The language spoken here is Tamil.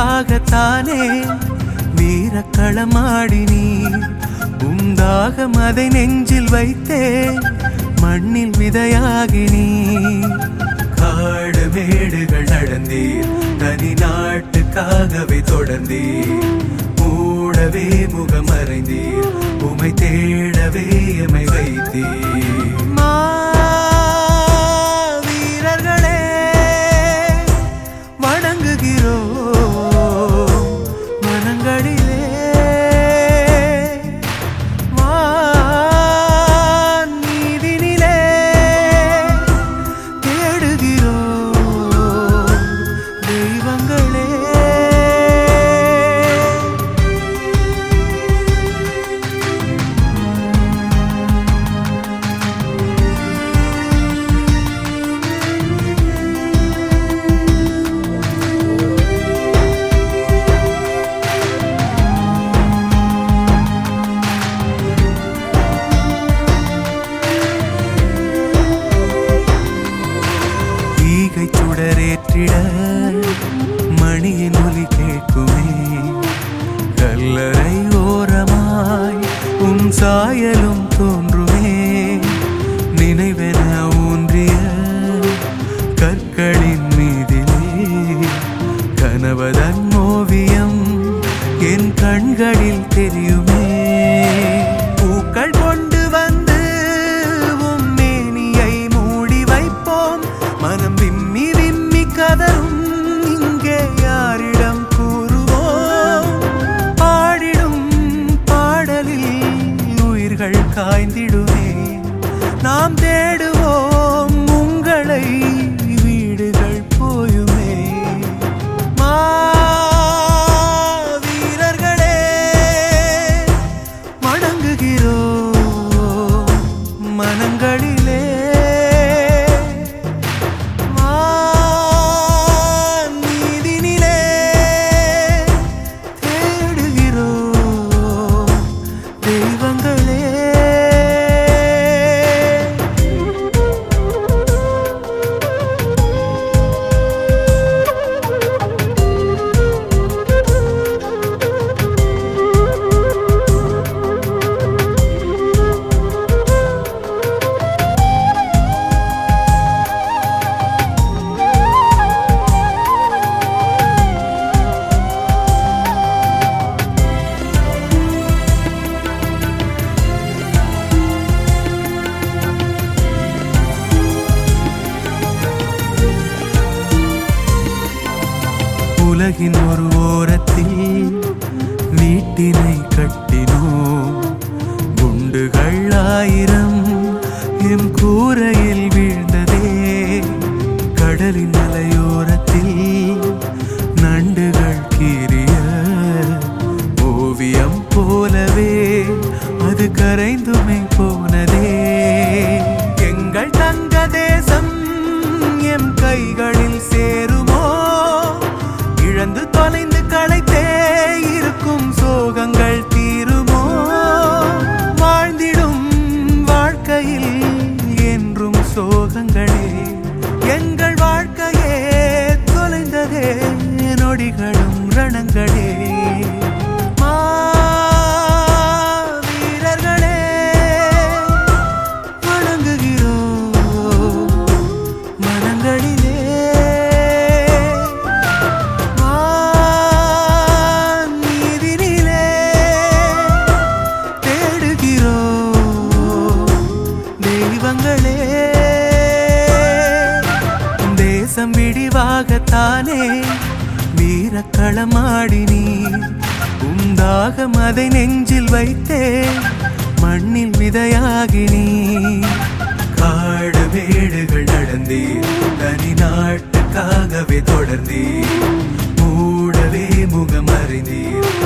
விடிவாகத்தானே வீரக்களமாடி நீ உந்தாகம் அதை நெஞ்சில் வைத்தே மண்ணில் விதையாகி நீ காடு மேடுகள் நடந்தீர் தனி நாட்டுக்காகவே தொடர்ந்தீர் மூடவே முகம் மறைந்தீர் உமை தேடவே எமை வைத்தீர் வீரர்களே வணங்குகிறோ மனங்களிலே வான் மீதினிலே தேடுகிறோ தெய்வங்களே ஈகை சுடரேற்றிட மணியின் ஒலி கேட்குமே கல்லறை ஓரமாய் உன் சாயலும் தோன்றுமே நினைவென ஊன்றிய கற்களின் மீதிலே கனவதன் ஓவியம் என் கண்களில் தெரியுமே பூக்கள் கொண்டு வந்து உம் மேனியை மூடி வைப்போம் மனம் விம்மி விம்மி கதரும் இங்கே யாரிடம் கூறுவோம் பாடிடும் பாடலில் உயிர்கள் காய்ந்திடுமே நாம் தேடுவோம் உங்களை வீடுகள் போயுமே மாவீரர்களே வணங்குகிறோ மனங்களிலே வான் மீதினிலே தேடுகிறோ தெய்வங்களே உலகின் ஒரு ஓரத்தில் வீட்டினை கட்டினோம் குண்டுகள் ஆயிரம் எம் கூரையில் வீழ்ந்ததே கடலின் மலையோரத்தில் நண்டுகள் கீறிய ஓவியம் போலவே அது கரைந்துமை போனதே எங்கள் தங்க தேசம் எம் கைகளில் சேருமோ இழந்து தொலைந்து களைத்தே இருக்கும் சோகங்கள் தீருமோ வாழ்ந்திடும் வாழ்க்கையில் என்றும் சோகங்களே எங்கள் வாழ்க்கையே தொலைந்ததே நொடிகளும் ரணங்களே மாவீரர்களே வணங்குகிறோ மனங்களிலே வான் மீதினிலே தேடுகிறோ தெய்வங்களே தேசம் விடிவாகத்தானே வீரக்களமாடி நீ உந்தாகம் அதை நெஞ்சில் வைத்தே மண்ணில் விதையாகி நீ காடு மேடுகள் நடந்தீர் தனி நாட்டுக்காகவே தொடர்ந்தீர் மூடவே முகம் அறிந்தீர்